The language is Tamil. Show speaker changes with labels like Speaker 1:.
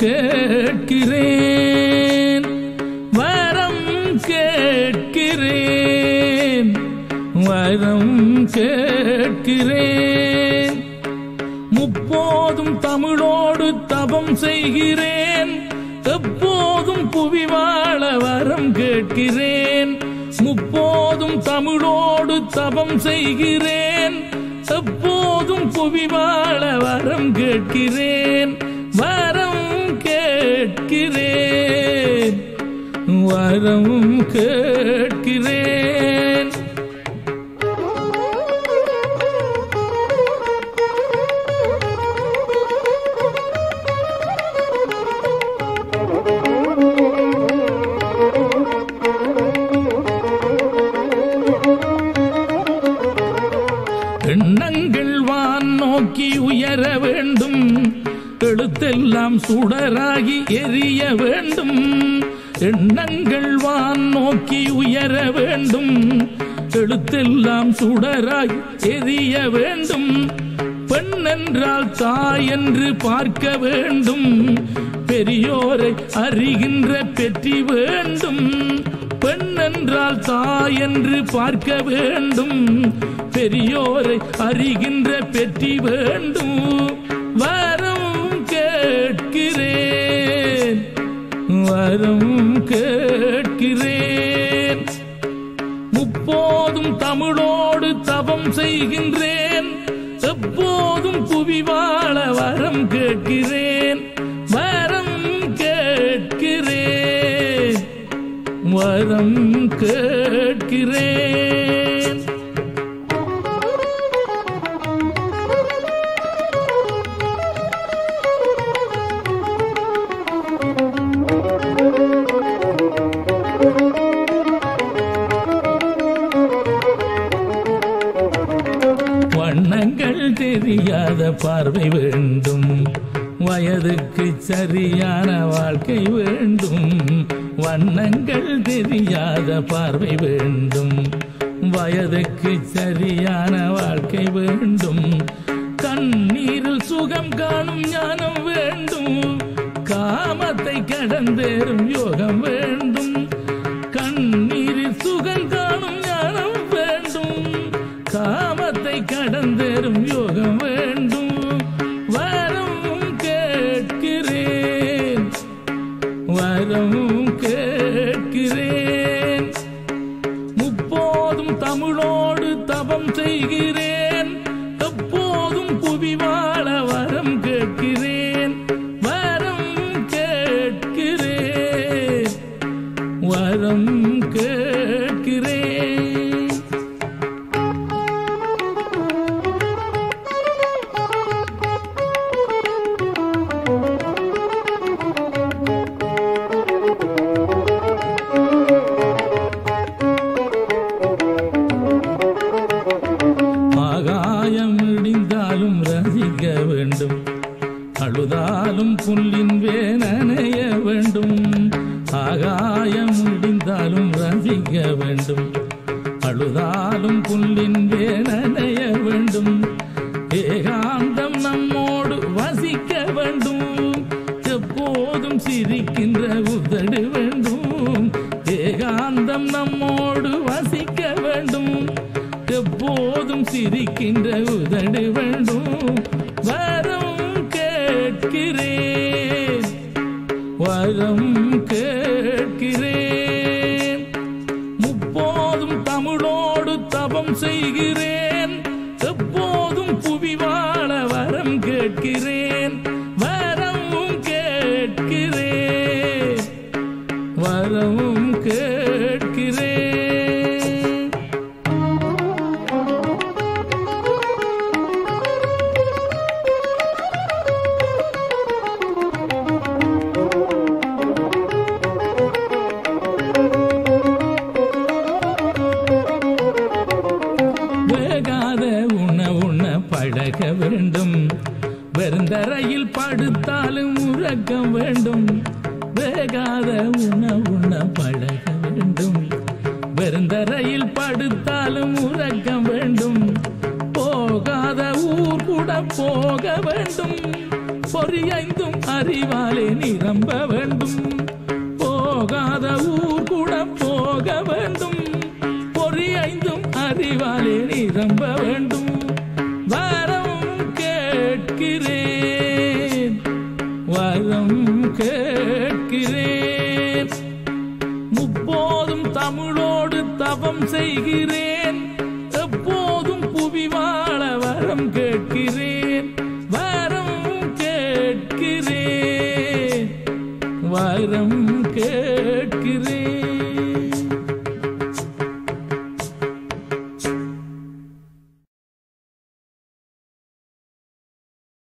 Speaker 1: கேட்கிறேன் வரம் கேட்கிறேன் வரம் கேட்கிறேன் முப்போதும் தமிழோடு தபம் செய்கிறேன் எப்போதும் புவி வாழ வரம் கேட்கிறேன் முப்போதும் தமிழோடு தபம் செய்கிறேன் எப்போதும் புவி வாழ வரம் கேட்கிறேன் வரம் கேட்கிறேன் வரம் கேட்கிறேன் எண்ணங்கள் வான் நோக்கி உயர வேண்டும் எழுத்தெல்லாம் சுடராகி எரிய வேண்டும் எண்ணங்கள் வான் நோக்கி உயர வேண்டும் எழுத்தெல்லாம் சுடராகி எரிய வேண்டும் பெண் என்றால் தாய் என்று பார்க்க வேண்டும் பெரியோரை அறிகின்ற பெற்றி வேண்டும் பெண் என்றால் தாய் என்று பார்க்க வேண்டும் பெரியோரை அறிகின்ற பெற்றி வேண்டும் வரம் கேட்கிறேன் வரம் கேட்கிறேன் முப்போதும் தமிழோடு தபம் செய்கின்றேன் எப்போதும் புவி வாழ வரம் கேட்கிறேன் வரம் கேட்கிறேன் வரம் கேட்கிறேன் வண்ணங்கள் தெரியாத பார்வை வேண்டும் வயதுக்கு சரியான வாழ்க்கை வேண்டும் வண்ணங்கள் தெரியாத பார்வை வேண்டும் வயதுக்கு சரியான வாழ்க்கை வேண்டும் கண்ணீரில் சுகம் காணும் ஞானம் வேண்டும் காமத்தை கடந்தேறும் யோகம் வேண்டும் கண்ணீரில் சுகம் காணும் ஞானம் வேண்டும் காமத்தை கடந்தேறும் யோகம் வேண்டும் வரம் கேட்கிறேன் வரம் கேட்கிறேன் முப்போதும் தமிழோடு தபம் செய்கிறேன் எப்போதும் புவி வாழ வரம் கேட்கிறேன் வரம் கேட்கிறேன் வரம் கேட்கிறேன் ஆகாயம் இடிந்தாலும் ரசிக்க வேண்டும் அழுதாலும் புல்லின் வேனனைய வேண்டும் ஆகாயம் இடிந்தாலும் ரசிக்க வேண்டும் அழுதாலும் புல்லின் வேனனைய வேண்டும் ஏகாந்தம் நம்மோடு வசிக்க வேண்டும் எப்போதும் சிரிக்கின்ற உதடு வேண்டும் ஏகாந்தம் நம்மோடு வசிக்க வேண்டும் எப்போதும் சிரிக்கின்ற உதடு வேண்டும் வரம் கேட்கிறேன் வரம் கேட்கிறேன் முப்போதும் தமிழோடு தபம் செய்கிறேன் எப்போதும் புவி வாழ வரம் கேட்கிறேன் வரம் கேட்கிறேன் வரம் கேட்கிறேன் வேகாத உண உண பழக வேண்டும் வெறுந்தரையில் படுத்தாலும் உறக்க வேண்டும் வேகாத உண உண பழக வேண்டும் வெறுந்தரையில் படுத்தாலும் உறக்க வேண்டும் போகாத ஊர் கூட போக வேண்டும் பொறியைந்தும் அறிவாலே நிரம்ப வேண்டும் போகாத ஊர் கூட போக வேண்டும் பொறியைந்தும் அறிவாலே நிரம்ப வேண்டும் வரம் கேட்கிறேன் வரம் கேட்கிறேன் முப்போதும் தமிழோடு தவம் செய்கிறேன்